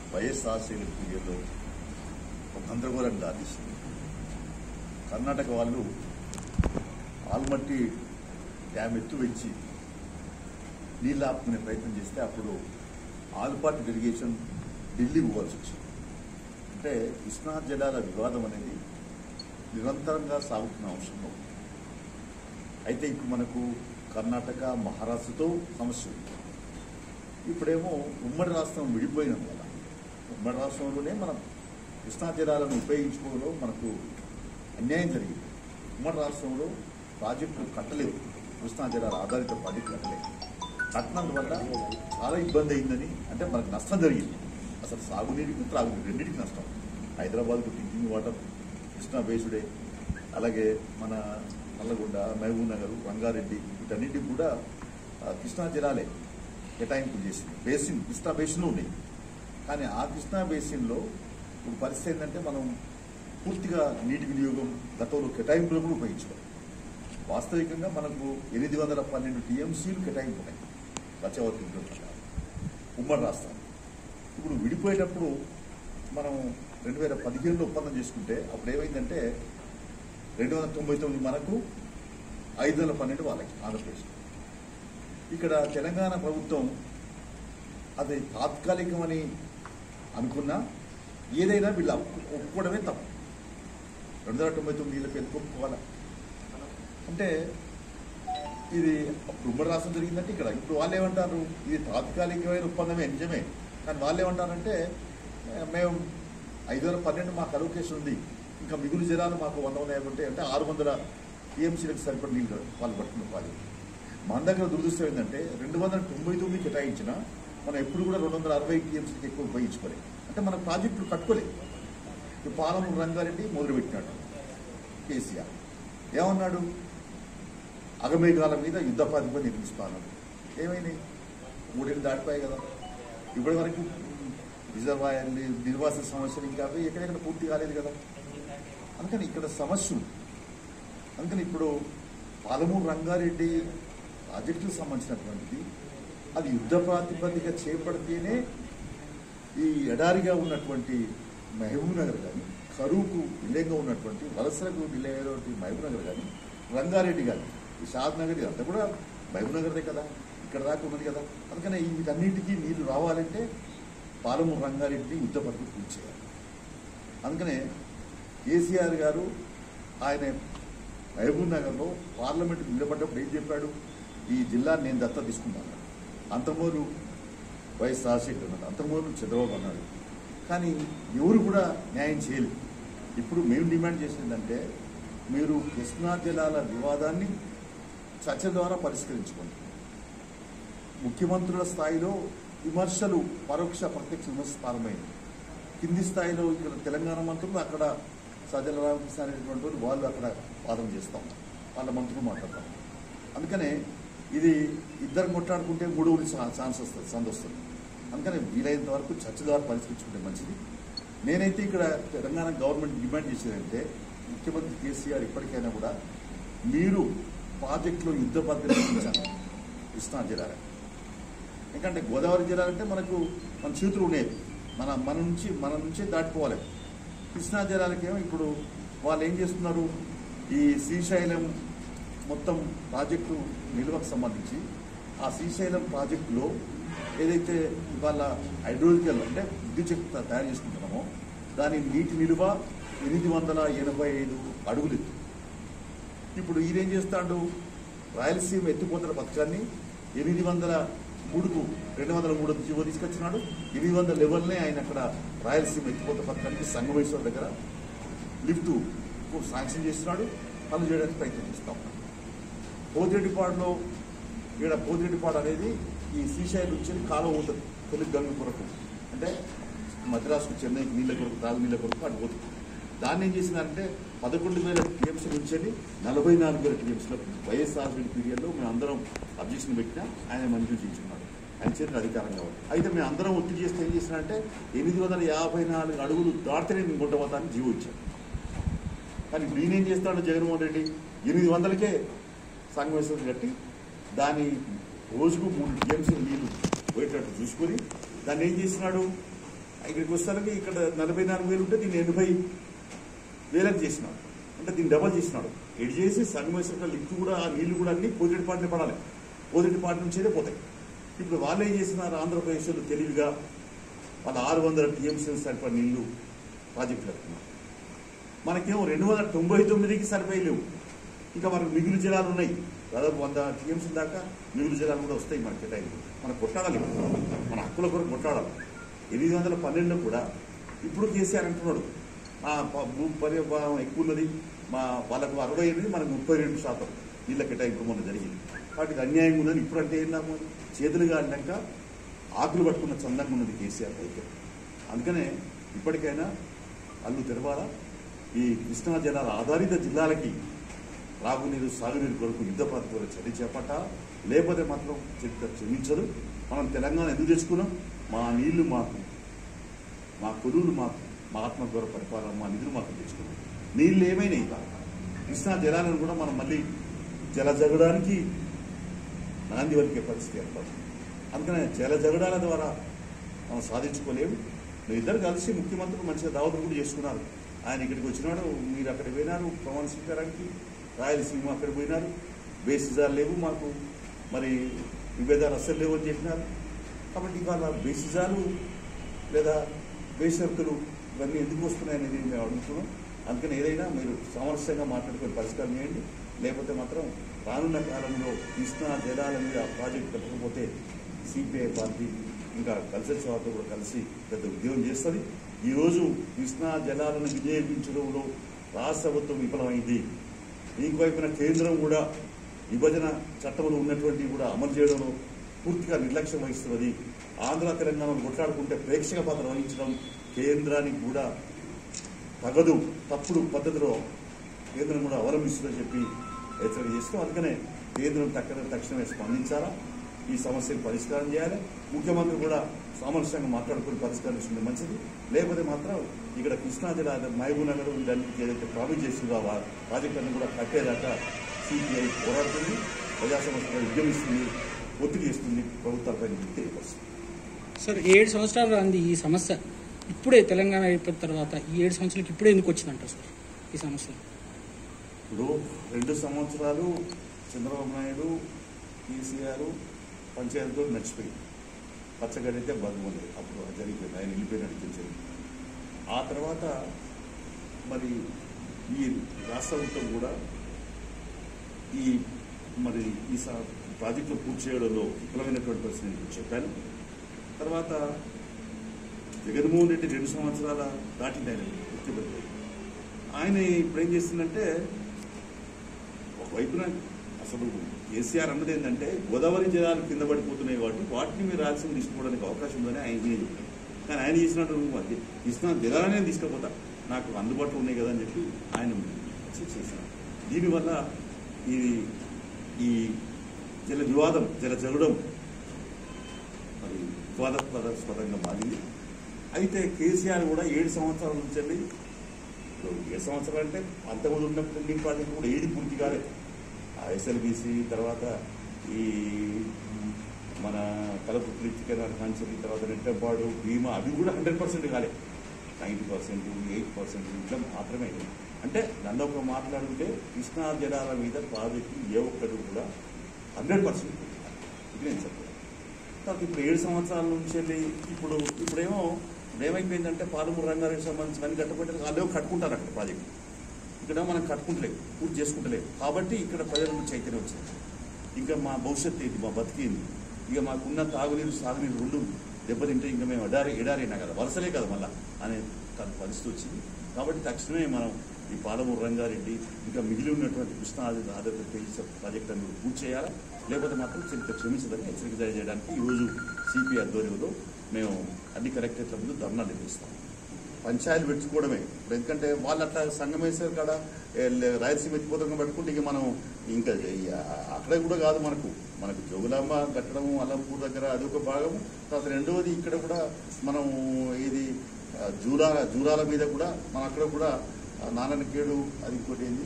వైఎస్ఆర్సీల పీరియడ్లో ఒక గందరగోళం దాటిస్తుంది కర్ణాటక వాళ్ళు ఆల్మట్టి డ్యామ్ ఎత్తు పెంచి నీళ్ళు ఆపుకునే ప్రయత్నం చేస్తే అప్పుడు ఆల్పాటి డెలిగేషన్ ఢిల్లీ పోవాల్సి వచ్చింది అంటే కృష్ణా జలాల వివాదం అనేది నిరంతరంగా సాగుతున్న అంశంలో అయితే ఇప్పుడు మనకు కర్ణాటక మహారాష్ట్రతో సమస్య ఉంది ఇప్పుడేమో ఉమ్మడి రాష్ట్రం విడిపోయినాం కదా ఉమ్మడి రాష్ట్రంలోనే మనం కృష్ణా జలాలను ఉపయోగించుకోవడంలో మనకు అన్యాయం జరిగింది ఉమ్మడి రాష్ట్రంలో ప్రాజెక్టులు కట్టలేవు కృష్ణా జలాల ఆధారిత ప్రాజెక్టులు కట్టలేవు కట్టినందువల్ల చాలా ఇబ్బంది అయిందని అంటే మనకు నష్టం జరిగింది అసలు సాగునీటికి త్రాగునీరు రెండింటికి నష్టం హైదరాబాద్కు డ్రింకింగ్ వాటర్ కృష్ణా బేసుడే అలాగే మన నల్లగొండ మహబూబ్ నగర్ రంగారెడ్డి వీటన్నిటికి కూడా ఆ, కృష్ణా జలాలే కేటాయింపు చేసింది బేసిన్ కృష్ణా బేసిన్లో ఉన్నాయి కానీ ఆ కృష్ణా బేసిన్లో ఇప్పుడు పరిస్థితి ఏంటంటే మనం పూర్తిగా నీటి వినియోగం గతంలో కేటాయింపులు కూడా ఉపయోగించుకోవాలి వాస్తవికంగా మనకు ఎనిమిది వందల పన్నెండు టీఎంసీలు కేటాయింపు ఉన్నాయి లచ్చవతి ఉమ్మడి రాష్ట్రం ఇప్పుడు విడిపోయేటప్పుడు మనం రెండు వేల పదిహేనులో ఒప్పందం చేసుకుంటే అప్పుడు ఏమైందంటే రెండు వందల తొంభై తొమ్మిది మనకు ఐదు వందల పన్నెండు వాళ్ళకి ఆంధ్రప్రదేశ్ ఇక్కడ తెలంగాణ ప్రభుత్వం అది తాత్కాలికమని అనుకున్నా ఏదైనా వీళ్ళు ఒప్పు- ఒప్పుకోవడమే తప్పు రెండు వందల తొంభై తొమ్మిది వీళ్ళకి ఎందుకు ఒప్పుకోవాలా అంటే ఇది అప్పుడు ఉమ్మడి రాష్ట్రం జరిగిందంటే ఇక్కడ ఇప్పుడు వాళ్ళు ఏమంటారు ఇది తాత్కాలికమైన ఒప్పందమే నిజమే కానీ వాళ్ళు ఏమంటారంటే "ఏ, మేము ఐదు వేల పన్నెండు మాకు అలోకేషన్ ఉంది ఇంకా మిగులు జలాలు మాకు వంద వంద యాభై ఉంటాయి అంటే ఆరు వందల టీఎంసీలకు సరిపడి నీళ్ళు వాళ్ళు పట్టుకున్న పాలి మన దగ్గర దురదృష్టం ఏంటంటే రెండు వందల తొంభై తొమ్మిది కేటాయించిన మనం ఎప్పుడు కూడా రెండు వందల అరవై టీఎంసీకి ఎక్కువ ఉపయోగించుకోలేదు అంటే మన ప్రాజెక్టులు కట్టుకోలేదు ఇప్పుడు పాలమూరు రంగారెడ్డి మొదలుపెట్టినాడు కేసీఆర్ ఏమన్నాడు అగమేఘాల మీద యుద్ధ ప్రాతిపదిక నిర్మిస్తాను ఏమైంది మూడేళ్ళు దాటిపోయాయి కదా ఇప్పటి వరకు రిజర్వాయర్లు నిర్వాస సమస్యలు ఇంకా అవి ఎక్కడెక్కడ పూర్తి కాలేదు కదా అందుకని ఇక్కడ సమస్య ఉంది అందుకని ఇప్పుడు పాలమూరు రంగారెడ్డి ప్రాజెక్టుకు సంబంధించినటువంటిది అది యుద్ధ ప్రాతిపదిక చేపడితేనే ఈ ఎడారిగా ఉన్నటువంటి మహబూబ్ నగర్ కానీ కరువుకు విలేగా ఉన్నటువంటి వలసలకు విలేటువంటి మహబూబ్ నగర్ కానీ రంగారెడ్డి కానీ ఈ షాద్ నగర్ అంతా కూడా మహబూబ్ నగర్దే కదా ఇక్కడ దాకా ఉన్నది కదా అందుకనే ఈ వీటన్నిటికీ నీళ్లు రావాలంటే పాలమూరు రంగారెడ్డి యుద్ధ పద్ధతి పూర్తి చేయాలి అందుకనే కేసీఆర్ గారు ఆయన మహబూబ్ నగర్లో పార్లమెంట్ నిలబడ్డప్పుడు ఏం చెప్పాడు ఈ జిల్లాని నేను దత్త తీసుకున్నాను అంతమూరు వైఎస్ రాజశేఖర్ అన్నాడు అంతమూరు చంద్రబాబు అన్నాడు కానీ ఎవరు కూడా న్యాయం చేయలేదు ఇప్పుడు మేము డిమాండ్ చేసిందంటే మీరు కృష్ణా జలాల వివాదాన్ని చర్చ ద్వారా పరిష్కరించుకోండి ముఖ్యమంత్రుల స్థాయిలో విమర్శలు పరోక్ష ప్రత్యక్ష విమర్శ ప్రారంభమైంది కింది స్థాయిలో ఇక్కడ తెలంగాణ మంత్రులు అక్కడ సజ్జల రామకృష్ణ అనేటువంటి వాళ్ళు వాళ్ళు అక్కడ వాదన చేస్తాం వాళ్ళ మంత్రులు మాట్లాడతాం అందుకనే ఇది ఇద్దరు కొట్లాడుకుంటే మూడవది ఛాన్స్ వస్తుంది సంద వస్తుంది అందుకని వీలైనంత వరకు చర్చ ద్వారా పరిష్కరించుకుంటే మంచిది నేనైతే ఇక్కడ తెలంగాణ గవర్నమెంట్ డిమాండ్ చేసేదంటే ముఖ్యమంత్రి కేసీఆర్ ఇప్పటికైనా కూడా మీరు ప్రాజెక్టులో యుద్ధ పద్ధతి ఇచ్చాను కృష్ణా జిల్లా ఎందుకంటే గోదావరి జిల్లా అంటే మనకు మన చేతులు ఉండేది మన మన నుంచి మన నుంచే దాటిపోవాలి కృష్ణా జిల్లాలకేమో ఇప్పుడు వాళ్ళు ఏం చేస్తున్నారు ఈ శ్రీశైలం మొత్తం ప్రాజెక్టు నిల్వకు సంబంధించి ఆ శ్రీశైలం ప్రాజెక్టులో ఏదైతే ఇవాళ హైడ్రోలికల్ అంటే విద్యుత్ శక్తి తయారు చేసుకుంటున్నామో దాని నీటి నిల్వ ఎనిమిది వందల ఎనభై ఐదు అడుగులు ఎత్తు ఇప్పుడు ఈయనేం చేస్తాడు రాయలసీమ ఎత్తిపోతల పథకాన్ని ఎనిమిది వందల మూడుకు రెండు వందల మూడు జీవో తీసుకొచ్చినాడు ఎనిమిది వందల లెవెల్నే ఆయన అక్కడ రాయలసీమ ఎత్తిపోత పథకానికి సంగమేశ్వర దగ్గర లిఫ్ట్ శాంక్షన్ చేస్తున్నాడు పనులు చేయడానికి ప్రయత్నం చేస్తాం పోతిరెడ్డిపాడులో ఇక్కడ పోతిరెడ్డిపాడు అనేది ఈ శ్రీశైలం నుంచి కాలువ పోతుంది తెలుగు గంగ కొరకు అంటే మద్రాసుకు చెన్నైకి నీళ్ళ కొరకు తాగు నీళ్ళ కొరకు అటు పోతుంది దాన్ని ఏం చేసిందంటే పదకొండు వేల టీఎంసీ నుంచి వెళ్ళి నలభై నాలుగు వేల టీఎంసీలో వైఎస్ఆర్ పీరియడ్లో మేము అందరం అబ్జెక్షన్ పెట్టినా ఆయన మంజూరు చేయించున్నాడు ఆయన చేతిలో అధికారం కావాలి అయితే మేము అందరం ఒత్తిడి చేస్తే ఏం చేసినంటే ఎనిమిది వందల యాభై నాలుగు అడుగులు దాటితేనే నేను గుంటపోతానని జీవో ఇచ్చాను కానీ నేనేం చేస్తాడు జగన్మోహన్ రెడ్డి ఎనిమిది వందలకే సంగమేశ్వరం కట్టి దాని రోజుకు మూడు టీఎంసీ నీళ్లు పోయేటట్టు చూసుకొని దాన్ని ఏం చేసినాడు ఇక్కడికి వస్తానికి ఇక్కడ నలభై నాలుగు వేలు ఉంటే దీన్ని ఎనభై వేలకు చేసినాడు అంటే దీన్ని డబల్ చేసినాడు ఎడ్ చేసి సంగమేశ్వర లిఫ్ట్ కూడా ఆ నీళ్లు కూడా అన్ని పోజిటి పాటనే పడాలి పోజిటి పాట నుంచే పోతాయి ఇప్పుడు వాళ్ళు ఏం చేసినారు ఆంధ్రప్రదేశ్లో తెలివిగా వాళ్ళ ఆరు వందల టీఎంసీ సరిపడిన నీళ్లు ప్రాజెక్టు కడుతున్నారు మనకేమో రెండు వందల తొంభై తొమ్మిదికి సరిపోయలేవు ఇంకా మనకు మిగులు జలాలు ఉన్నాయి దాదాపు వంద టీఎంసీ దాకా మిగులు జలాలు కూడా వస్తాయి మనకి టైం మనం కొట్టాడాలి మన హక్కుల కొరకు కొట్టాడాలి ఎనిమిది వందల పన్నెండులో కూడా ఇప్పుడు కేసీఆర్ అంటున్నాడు మా ప- భూ పరిభావం ఎక్కువ ఉన్నది మా వాళ్ళకు అరవై ఎనిమిది మనకు ముప్పై రెండు శాతం నీళ్ళ కేటాయింపు మొన్న జరిగింది కాబట్టి ఇది అన్యాయంగా ఉన్నది ఇప్పుడు అంటే ఏందాము చేతులుగా అన్నాక ఆకులు పట్టుకున్న చందంగా ఉన్నది కేసీఆర్ అయితే అందుకనే ఇప్పటికైనా అల్లు తెరవాలా ఈ కృష్ణా జలాల ఆధారిత జిల్లాలకి త్రాగునీరు సాగునీరు కొరకు యుద్ధ ప్రాతిపదికన చర్య చేపట్టాలా లేకపోతే మాత్రం చరిత్ర క్షమించదు మనం తెలంగాణ ఎందుకు తెచ్చుకున్నాం మా నీళ్లు మాకు మా కొలువులు మాకు మా ఆత్మగౌరవ పరిపాలన మా నిధులు మాకు తెచ్చుకున్నాం నీళ్ళు ఏమైనాయి కృష్ణా జలాలను కూడా మనం మళ్ళీ జల జగడానికి నాంది వలికే పరిస్థితి ఏర్పడుతుంది అందుకనే జల జగడాల ద్వారా మనం సాధించుకోలేము మీరు ఇద్దరు కలిసి ముఖ్యమంత్రులు మంచిగా దావతులు కూడా చేసుకున్నారు ఆయన ఇక్కడికి వచ్చినాడు మీరు అక్కడికి పోయినారు ప్రమాణ స్వీకారానికి రాయలసీమ అక్కడికి పోయినారు బేసిజాలు లేవు మాకు మరి విభేదాలు అస్సలు లేవు అని చెప్పినారు కాబట్టి ఇవాళ బేసిజాలు లేదా బేషరతులు ఇవన్నీ ఎందుకు వస్తున్నాయి అనేది మేము అడుగుతున్నాం అందుకని ఏదైనా మీరు సామరస్యంగా మాట్లాడుకొని పరిష్కారం చేయండి లేకపోతే మాత్రం రానున్న కాలంలో కృష్ణా జలాల మీద ఆ ప్రాజెక్ట్ కట్టకపోతే సిపిఐ పార్టీ ఇంకా కల్చర్ వారితో కూడా కలిసి పెద్ద ఉద్యోగం చేస్తుంది ఈరోజు కృష్ణా జలాలను వినియోగించడంలో రాష్ట్ర ప్రభుత్వం విఫలమైంది ఇంకోవైపున కేంద్రం కూడా విభజన చట్టంలో ఉన్నటువంటి కూడా అమలు చేయడంలో పూర్తిగా నిర్లక్ష్యం వహిస్తున్నది ఆంధ్ర తెలంగాణను కొట్లాడుకుంటే ప్రేక్షక పాత్ర వహించడం కేంద్రానికి కూడా తగదు తప్పుడు పద్ధతిలో కేంద్రం కూడా అవలంబిస్తుందని చెప్పి హెచ్చరిక చేస్తూ అందుకనే కేంద్రం తక్షణ తక్షణమే స్పందించాలా ఈ సమస్యను పరిష్కారం చేయాలి ముఖ్యమంత్రి కూడా సామరస్యంగా మాట్లాడుకుని పరిష్కరించుకుంటే మంచిది లేకపోతే మాత్రం ఇక్కడ కృష్ణా జిల్లా మహబూబ్ నగర్ వీటన్నిటికీ ఏదైతే ప్రామిస్ చేసిందో ఆ ప్రాజెక్ట్ అన్ని కూడా కట్టేదాకా సిపిఐ పోరాడుతుంది ప్రజా సమస్యలు ఉద్యమిస్తుంది ఒత్తిడి చేస్తుంది ప్రభుత్వాలపై తెలియపరుస్తుంది సార్ ఏడు సంవత్సరాలు అంది ఈ సమస్య ఇప్పుడే తెలంగాణ అయిపోయిన తర్వాత ఈ ఏడు సంవత్సరాలకి ఇప్పుడే ఎందుకు వచ్చిందంట సార్ ఈ సమస్య ఇప్పుడు రెండు సంవత్సరాలు చంద్రబాబు నాయుడు కేసీఆర్ పంచాయతీతో నడిచిపోయింది పచ్చగడైతే బతుకుంది అప్పుడు అది జరిగిపోయింది ఆయన వెళ్ళిపోయినట్టు తెలిసింది ఆ తర్వాత మరి ఈ రాష్ట్ర ప్రభుత్వం కూడా ఈ మరి ఈ సా- ప్రాజెక్టులు పూర్తి చేయడంలో విఫలమైనటువంటి పరిస్థితి నేను చెప్పాను తర్వాత జగన్మోహన్ రెడ్డి రెండు సంవత్సరాల దాటింది ఆయన ముఖ్యమంత్రి ఆయన ఇప్పుడు ఏం చేస్తుందంటే ఒకవైపున అసలు కేసీఆర్ అన్నది ఏంటంటే గోదావరి జలాలు కింద పడిపోతున్నాయి కాబట్టి వాటిని మీరు రాయలసీమ తీసుకోవడానికి అవకాశం ఉందని ఆయన ఈయన చెప్పారు కానీ ఆయన చేసినట్టు నువ్వు అది ఇస్తున్న జలాలనే తీసుకుపోతా నాకు అందుబాటులో ఉన్నాయి కదా అని చెప్పి ఆయన వచ్చి చేశారు దీనివల్ల ఈ ఈ జల వివాదం జల జగడం మరి వివాదాస్పదంగా మారింది అయితే కేసీఆర్ కూడా ఏడు సంవత్సరాల నుంచి వెళ్ళి ఇప్పుడు ఏడు సంవత్సరాలు అంటే అంతకుముందు ఉన్న పెండింగ్ ప్రాజెక్ట్ కూడా ఏది పూర్తి కాలే ఆ ఎస్ఎల్బిసి తర్వాత ఈ మన కలపుత్రి చికెన్ కాన్సరీ తర్వాత నెట్టపాడు భీమా అవి కూడా హండ్రెడ్ పర్సెంట్ కాలే నైంటీ పర్సెంట్ ఎయిట్ పర్సెంట్ ఇట్లా మాత్రమే అయింది. అంటే నన్ను ఒక మాట్లాడుకుంటే కృష్ణా జలాల మీద ప్రాజెక్టు ఏ ఒక్కటి కూడా హండ్రెడ్ పర్సెంట్ ఇది నేను చెప్పాను తర్వాత ఇప్పుడు ఏడు సంవత్సరాల నుంచి వెళ్ళి ఇప్పుడు ఇప్పుడేమో ఇప్పుడు ఏమైపోయిందంటే పాలమూరు రంగారెడ్డి సంబంధించిన అన్ని కట్టుబడి వాళ్ళు కట్టుకుంటారు అక్కడ ప్రాజెక్ట్ ఇక్కడ మనం కట్టుకుంటలేము పూర్తి చేసుకుంటలేము కాబట్టి ఇక్కడ ప్రజలకు చైతన్యం వచ్చింది ఇంకా మా భవిష్యత్తు ఏంటి మా బతికింది ఇక మాకున్న తాగునీరు సాగునీరు రెండు దెబ్బతింటే ఇంకా మేము ఎడారి ఎడారైనా కదా వలసలే కదా మళ్ళా అనే తన పరిస్థితి వచ్చింది కాబట్టి తక్షణమే మనం ఈ పాలమూరు రంగారెడ్డి ఇంకా మిగిలి ఉన్నటువంటి కృష్ణా ఆధారిత ఆధారిత పేజీ ప్రాజెక్ట్ అనేది పూర్తి చేయాలా లేకపోతే మాత్రం చరిత్ర క్షమించదని హెచ్చరిక జారీ చేయడానికి ఈరోజు సిపి ఆధ్వర్యంలో మేము అన్ని కలెక్టరేట్ల ముందు ధర్నా నిర్వహిస్తాం పంచాయతీలు పెట్టుకోవడమే ఇప్పుడు ఎందుకంటే వాళ్ళు అట్లా సంఘం వేసారు కాడ ఏ లే- రాయలసీమ ఎత్తిపోతంగా పట్టుకుంటే ఇక మనం ఇంకా ఈ అక్కడ కూడా కాదు మనకు మనకు జోగులాంబ కట్టడము అల్లంపూర్ దగ్గర అది ఒక భాగము తర్వాత రెండవది ఇక్కడ కూడా మనం ఇది ఆ, జూరాల జూరాల మీద కూడా మన అక్కడ కూడా నారాయణకేడు అది ఇంకోటి ఏంది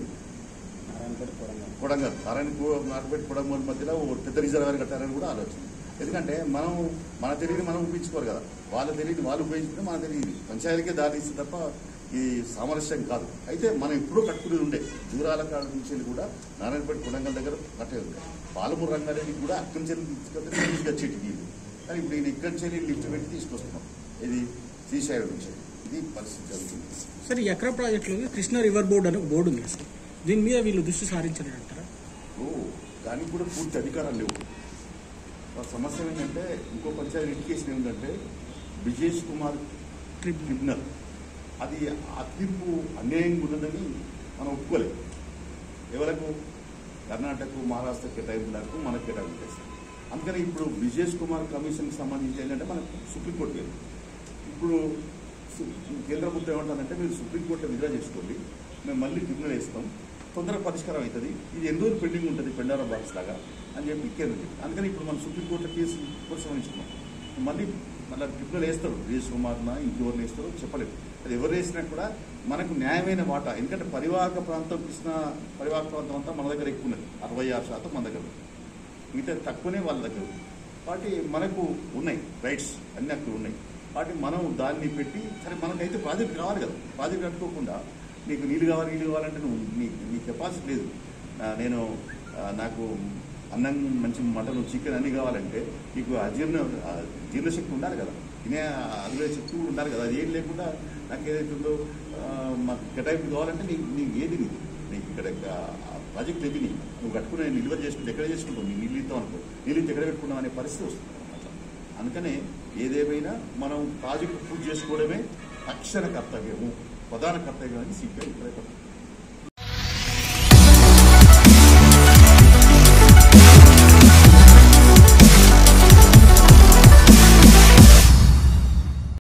కొడంగల్ నారాయణ నారాయణపేట కొడంగల్ మధ్యలో ఓ పెద్ద రిజర్వాయర్ కట్టారని కూడా ఆలోచన ఎందుకంటే మనం మన తెలివిని మనం ఊపించుకోరు కదా వాళ్ళ తెలియదు వాళ్ళు ఉపయోగించుకుంటే మనకు తెలియదు పంచాయతీకే దారి ఇస్తుంది తప్ప ఈ సామరస్యం కాదు అయితే మనం ఎప్పుడూ కట్టుకునేది ఉండే దూరాల కాడ నుంచి వెళ్ళి కూడా నారాయణపేట కొడంగల్ దగ్గర కట్టే ఉంది పాలమూరు రంగారెడ్డి కూడా అక్కడి నుంచి వెళ్ళి తీసుకొస్తే నీట్గా వచ్చేటి నీళ్ళు కానీ ఇప్పుడు నేను ఇక్కడి నుంచి వెళ్ళి లిఫ్ట్ పెట్టి తీసుకొస్తున్నాం ఇది శ్రీశైలం నుంచి ఇది పరిస్థితి జరుగుతుంది సార్ ఈ ఎకరా ప్రాజెక్టులో కృష్ణా రివర్ బోర్డు అని ఒక బోర్డు ఉంది సార్ దీని మీద వీళ్ళు దృష్టి సారించారు అంటారా ఓ దానికి కూడా పూర్తి అధికారాలు లేవు ఆ సమస్య ఏంటంటే ఇంకో పంచాయతీ లిటికేషన్ ఏంటంటే బ్రిజేష్ కుమార్ ట్రిబ్యునల్ ట్రిబ్యునల్ అది ఆ తీర్పు అన్యాయంగా ఉన్నదని మనం ఒప్పుకోలేదు ఎవరకు కర్ణాటక మహారాష్ట్ర కేటాయింపులకు మనకు కేటాయింపు చేస్తాం అందుకని ఇప్పుడు బ్రిజేష్ కుమార్ కమిషన్కి సంబంధించి ఏంటంటే మనకు సుప్రీంకోర్టు లేదు ఇప్పుడు సు- కేంద్ర ప్రభుత్వం ఏమంటుందంటే మీరు సుప్రీంకోర్టులో విత్డ్రా చేసుకోండి మేము మళ్ళీ ట్రిబ్యునల్ వేస్తాం తొందరగా పరిష్కారం అవుతుంది ఇది ఎన్ని రోజులు పెండింగ్ ఉంటుంది పెండారా బాక్స్ లాగా అని చెప్పి కేంద్రం చెప్పింది అందుకని ఇప్పుడు మనం సుప్రీంకోర్టులో కేసు ఉపసంహరించుకున్నాం మళ్ళీ మళ్ళీ ట్రిబ్యునల్ వేస్తారు బ్రిజేష్ కుమార్న ఇంకెవరిని వేస్తారో చెప్పలేదు అది ఎవరు వేసినా కూడా మనకు న్యాయమైన వాటా ఎందుకంటే పరివాహక ప్రాంతం కృష్ణ పరివాహక ప్రాంతం అంతా మన దగ్గర ఎక్కువ ఉన్నది అరవై ఆరు శాతం మన దగ్గర ఉంది. మిగతా తక్కువనే వాళ్ళ దగ్గర ఉంది వాటి మనకు ఉన్నాయి రైట్స్ అన్ని అక్కడ ఉన్నాయి వాటి మనం దాన్ని పెట్టి సరే మనకైతే ప్రాజెక్ట్ కావాలి కదా ప్రాజెక్ట్ కట్టుకోకుండా నీకు నీళ్ళు కావాలి నీళ్ళు కావాలంటే నువ్వు నీ నీ కెపాసిటీ లేదు ఆ, నేను ఆ, నాకు అన్నం మంచి మటన్ చికెన్ అన్ని కావాలంటే నీకు అజీర్ణ ఆ, జీర్ణశక్తి ఉండాలి కదా తినే అదిలే శక్తి కూడా ఉండాలి కదా అది ఏం లేకుండా నాకు ఏదైతే ఉందో ఆ, మాకు కేటాయింపు కావాలంటే నీకు నీకు ఏది నీకు నీకు ఇక్కడ ఆ ప్రాజెక్ట్ ఏది నీకు నువ్వు కట్టుకునే నిల్వ చేసుకుంటే ఎక్కడ చేసుకుంటావు నీ నీళ్ళు ఇస్తావు అనుకో నీళ్ళు ఇస్తే ఎక్కడ పెట్టుకున్నావు అనే పరిస్థితి వస్తుంది అట్లా అందుకనే ఏదేమైనా మనం ప్రాజెక్టు పూర్తి చేసుకోవడమే తక్షణ కర్తవ్యము ప్రధాన కర్తవ్యం అని సిపిఐ ఇక్కడ